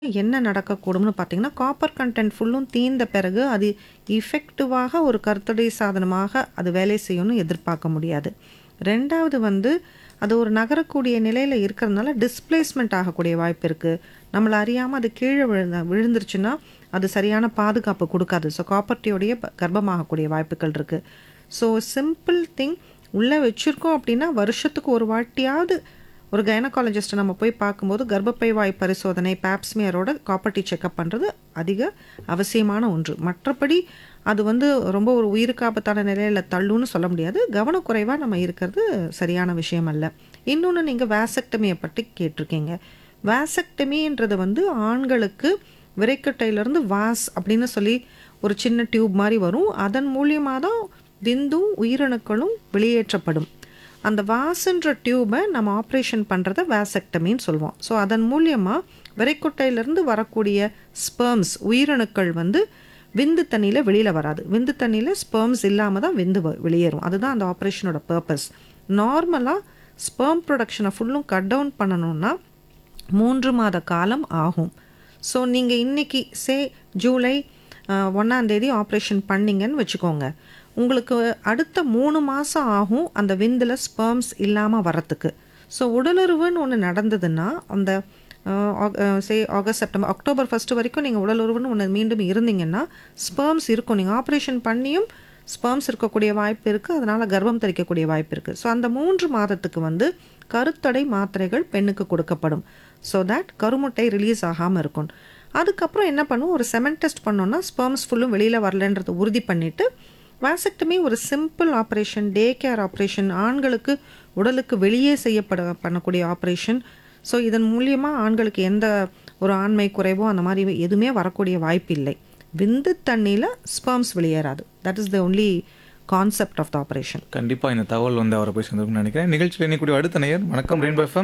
என்ன நடக்கக்கூடும்னு பார்த்தீங்கன்னா, copper content ஃபுல்லும் தீர்ந்த பிறகு, அது எஃபெக்டிவாக ஒரு கருத்தடை சாதனமாக அது வேலை செய்யும்னு எதிர்பார்க்க முடியாது. 2வது வந்து, அது ஒரு நகரக்கூடிய நிலையில இருக்கிறதுனால டிஸ்பிளேஸ்மென்ட் ஆகக்கூடிய வாய்ப்பு இருக்கு. நம்மள அறியாம அது கீழ விழுந்த விழுந்துருச்சுன்னா, அது சரியான பாதுகாப்பு குடுக்காது. ஸோ காப்பர் டியோடயே ப கர்ப்பமாகக்கூடிய வாய்ப்புகள் இருக்கு. ஸோ சிம்பிள் திங் உள்ள வச்சிருக்கோம் அப்படின்னா, வருஷத்துக்கு ஒரு வாட்டியாவது ஒரு கைனகாலஜிஸ்ட்ட நம்ம போய் பார்க்கும்போது, கர்ப்பப்பை வாய் பரிசோதனை, பேப் ஸ்மியரோட காப்பர் டி செக்கப் பண்றது அதிக அவசியமான ஒன்று. மற்றபடி அது வந்து ரொம்ப ஒரு உயிருக்கு ஆபத்தான நிலையில தள்ளும்னு சொல்ல முடியாது. கவனக்குறைவா நம்ம இருக்கிறது சரியான விஷயம் அல்ல. இன்னொன்னு நீங்க வாசெக்டமிய பத்தி கேட்டிருக்கீங்க. வாசெக்டமின்றது வந்து ஆண்களுக்கு விரைக்கட்டையிலிருந்து வாஸ் அப்படின்னு சொல்லி ஒரு சின்ன டியூப் மாரி வரும். அதன் மூலியமா தான் விந்தும், உயிரணுக்களும் வெளியேற்றப்படும். அந்த வாஸ்ன்ற டியூப நம்ம ஆப்ரேஷன் பண்றத வாசெக்டமின்னு சொல்லுவோம். ஸோ அதன் மூலியமா விரைக்குட்டையிலிருந்து வரக்கூடிய ஸ்பெர்ம்ஸ் உயிரணுக்கள் வந்து விந்து தண்ணியில வெளியில வராது. விந்து தண்ணியில ஸ்பெர்ம்ஸ் இல்லாம தான் விந்து வ வெளியேறும். அதுதான் அந்த ஆப்ரேஷனோட பர்ப்பஸ். நார்மலா ஸ்பெர்ம் புரொடக்ஷன ஃபுல்லும் கட் டவுன் பண்ணணும்னா, 3 மாத காலம் ஆகும். ஸோ நீங்க இன்னைக்கு சே ஜூலை அ 1ஆம் தேதி ஆப்ரேஷன் பண்ணீங்கன்னு வச்சுக்கோங்க. உங்களுக்கு அடுத்த 3 மாசம் ஆகும் அந்த விந்துல ஸ்பெர்ம்ஸ் இல்லாம வரத்துக்கு. ஸோ உடலுறவுன்னு ஒண்ணு நடந்ததுன்னா, அந்த அ ஆக் அ சே ஆகஸ்ட், செப்டம்பர், அக்டோபர் 1 வரைக்கும் நீங்க உடலுறவுன்னு ஒண்ணு மீண்டும் இருந்தீங்கன்னா, ஸ்பெர்ம்ஸ் இருக்கும். நீங்க ஆப்ரேஷன் பண்ணியும் ஸ்பெர்ம்ஸ் இருக்கக்கூடிய வாய்ப்பு இருக்கு. அதனால கர்ப்பம் தரிக்கக்கூடிய வாய்ப்பு இருக்கு. ஸோ அந்த 3 மாதத்துக்கு வந்து கருத்தடை மாத்திரைகள் பெண்ணுக்கு கொடுக்கப்படும். ஸோ தட் கருமுட்டை ரிலீஸ் ஆகாம இருக்கும். அதுக்கப்புறம் என்ன பண்ணுவோம், ஒரு செமன் டெஸ்ட் பண்ணோம்னா, ஸ்பெர்ம்ஸ் ஃபுல்லும் வெளியில வரலன்றத உறுதி பண்ணிட்டு, வாசெக்டமி ஒரு simple operation, day care operation, ஆண்களுக்கு உடலுக்கு வெளியே செய்யப்பட பண்ணக்கூடிய ஆப்ரேஷன். ஸோ இதன் மூலியமா ஆண்களுக்கு எந்த ஒரு ஆண்மை குறைவோ அந்த மாரி எதுவுமே வரக்கூடிய வாய்ப்பில்லை. விந்து தண்ணியில ஸ்பெர்ம்ஸ் வெளியேறாது. That is the only concept of the operation. கண்டிப்பா இந்த தகவல் வந்து அவரை போய் சேர்ந்திருக்கும்னு நினைக்கிறேன். நிகழ்ச்சியில் இணையக்கூடிய அடுத்த நேயர் வணக்கம் ரெயின்போ எஃப்எம்.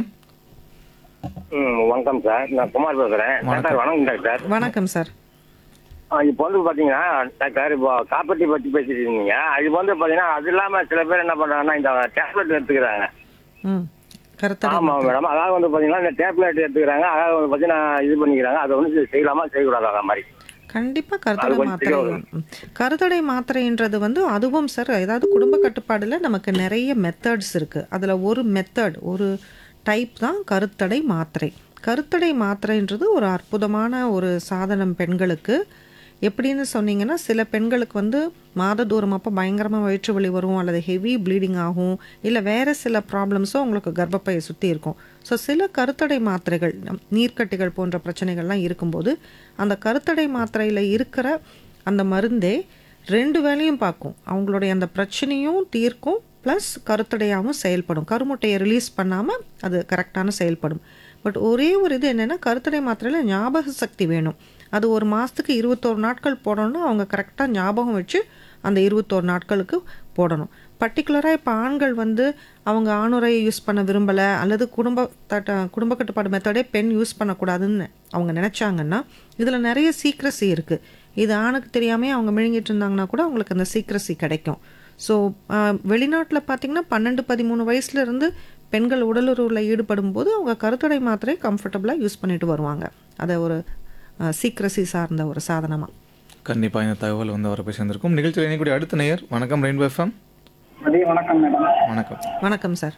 ம் வணக்கம் சார் நான் குமார் பேசுறேன் வணக்கம். டாக்டர் வணக்கம் டாக்டர் வணக்கம் சார். ஆ, இப்போ வந்து பாத்தீங்கன்னா டாக்டர் இப்போ காப்பர்ட்டி பத்தி பேசிட்டு இருந்தீங்க அது வந்து பாத்தீங்கன்னா அது இல்லாம சில பேர் என்ன பண்றாங்கன்னா இந்த டேப்லெட் எடுத்துக்கிறாங்க ம். கருத்தடை ஆமா மாத்திரை. மேடம் அதாவது வந்து பாத்தீங்கன்னா இந்த டேப்லெட் எடுத்துக்கிறாங்க அதாவது வந்து பாத்தீங்கன்னா இது பண்ணிக்கிறாங்க அதை வந்து செய்யலாமா செய்யக்கூடாது அந்த மாதிரி கண்டிப்பா கருத்தடை கொஞ்சம் மாத்திரை தெளிவா ம். கருத்தடை மாத்திரைன்றது வந்து அதுவும் சார் ஏதாவது குடும்ப கட்டுப்பாடுல நமக்கு நிறைய மெத்தட்ஸ் இருக்கு. அதுல ஒரு மெத்தட் ஒரு டைப் தான் கருத்தடை மாத்திரை. கருத்தடை மாத்திரைன்றது ஒரு அற்புதமான ஒரு சாதனம் பெண்களுக்கு. எப்படின்னு சொன்னீங்கன்னா, சில பெண்களுக்கு வந்து மாதத்தூரம் அப்போ பயங்கரமா வயிற்று வலி வரும் அல்லது ஹெவி ப்ளீடிங் ஆகும். இல்ல வேற சில ப்ராப்ளம்ஸும் உங்களுக்கு கர்ப்பப்பைய சுத்தி இருக்கும். ஸோ சில கருத்தடை மாத்திரைகள் நம் நீர்க்கட்டிகள் போன்ற பிரச்சனைகள்லாம் இருக்கும்போது, அந்த கருத்தடை மாத்திரையில இருக்கிற அந்த மருந்தே 2 வேலையும் பார்க்கும். அவங்களுடைய அந்த பிரச்சனையும் தீர்க்கும். பிளஸ் கருத்தடையாவும் செயல்படும். கருமுட்டைய ரிலீஸ் பண்ணாம அது கரெக்டான செயல்படும். பட் ஒரே ஒரு இது என்னன்னா, கருத்தடை மாத்திரையில ஞாபக சக்தி வேணும். அது 1 மாசத்துக்கு 21 நாட்கள் போடணும்னா, அவங்க கரெக்ட்டா ஞாபகம் வச்சு அந்த 21 நாட்களுக்கு போடணும். பர்ட்டிகுலரா இப்ப ஆண்கள் வந்து அவங்க ஆணுறையை யூஸ் பண்ண விரும்பல அல்லது குடும்ப தட்ட குடும்ப கட்டுப்பாடு மெத்தடே பெண் யூஸ் பண்ணக்கூடாதுன்னு அவங்க நினைச்சாங்கன்னா, இதுல நிறைய சீக்ரெசி இருக்கு. இது ஆணுக்கு தெரியாமயே அவங்க விழுங்கிட்டு இருந்தாங்கன்னா கூட அவங்களுக்கு அந்த சீக்ரெசி கிடைக்கும். ஸோ அ வெளிநாட்டுல பார்த்தீங்கன்னா, 12, 13 வயசுல இருந்து பெண்கள் உடலுறவுல ஈடுபடும்போது அவங்க கருத்தடை மாத்திரை கம்ஃபர்டபுளா யூஸ் பண்ணிட்டு வருவாங்க. அத ஒரு அ சீக்ரெசி சார்ந்த ஒரு சாதனமா. கண்டிப்பா இந்த தகவல் வந்து அவரை போய் சேர்ந்திருக்கும். நிகழ்ச்சியில் இணையக்கூடிய அடுத்த நேயர் வணக்கம் ரெயின்போ எஃப்எம். மதிய வணக்கம் மேடம் வணக்கம். வணக்கம் சார்.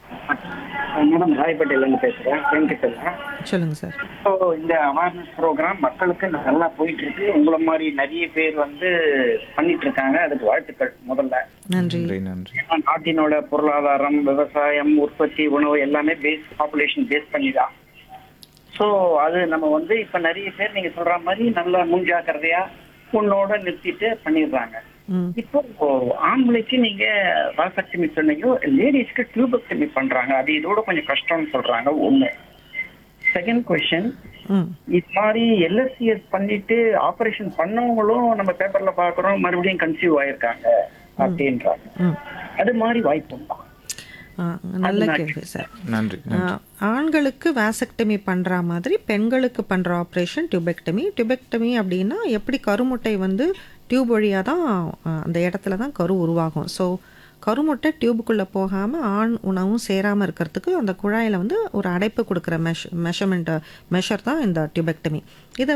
மேடம் ராயப்பேட்டையிலேருந்து பேசுகிறேன் வெங்கடேஷன் சொல்லுங்க சார். ஸோ இந்த அவேர்னஸ் ப்ரோக்ராம் மக்களுக்கு நல்லா போயிட்டு இருக்கு உங்களை மாதிரி நிறைய பேர் வந்து பண்ணிட்டு இருக்காங்க அதுக்கு வாழ்த்துக்கள் முதல்ல நன்றி. நன்றி நன்றி. ஏன்னா நாட்டினோட பொருளாதாரம் விவசாயம் உற்பத்தி உணவு எல்லாமே பேஸ் பாப்புலேஷன் பேஸ் பண்ணி தான் ஸோ அது நம்ம வந்து இப்போ நிறைய பேர் நீங்க சொல்ற மாதிரி நல்ல முன்ஜாக்கிரதையா பொண்ணோட நிறுத்திட்டு பண்ணிடுறாங்க ம். இப்போ ஆம்பளைக்கு நீங்க வாசக்டமி சொன்னீங்க லேடிஸ்க்கு டியூபக்டமி பண்றாங்க அது இதோட கொஞ்சம் கஷ்டம்னு சொல்றாங்க ஒண்ணு செகண்ட் கொஸ்டின் ம். இது மாதிரி எல்எஸ்சிஎஸ் பண்ணிட்டு ஆபரேஷன் பண்ணவங்களும் நம்ம பேப்பர்ல பாக்குறோம் மறுபடியும் கன்சீவ் ஆயிருக்காங்க அப்படின்றாங்க ம். அது மாதிரி வாய்ப்பு உண்டா ஆ, நல்ல கேள்வி சார். நன்றி ஆ, நன்றி. ஆண்களுக்கு வாசெக்டமி பண்ற மாதிரி பெண்களுக்கு பண்ற ஆப்ரேஷன் டியூபெக்டமி. டியூபெக்டமி அப்படின்னா எப்படி கருமுட்டை வந்து டியூப் வழியா தான் அ, அந்த இடத்துல தான் கரு உருவாகும். ஸோ கருமுட்டை டியூபுக்குள்ள போகாம ஆண் உணவும் சேராம இருக்கிறதுக்கு அந்த குழாயில வந்து ஒரு அடைப்பு கொடுக்குற மெஷ் மெஷர்மெண்ட் மெஷர் தான் இந்த டியூபெக்டமி. இத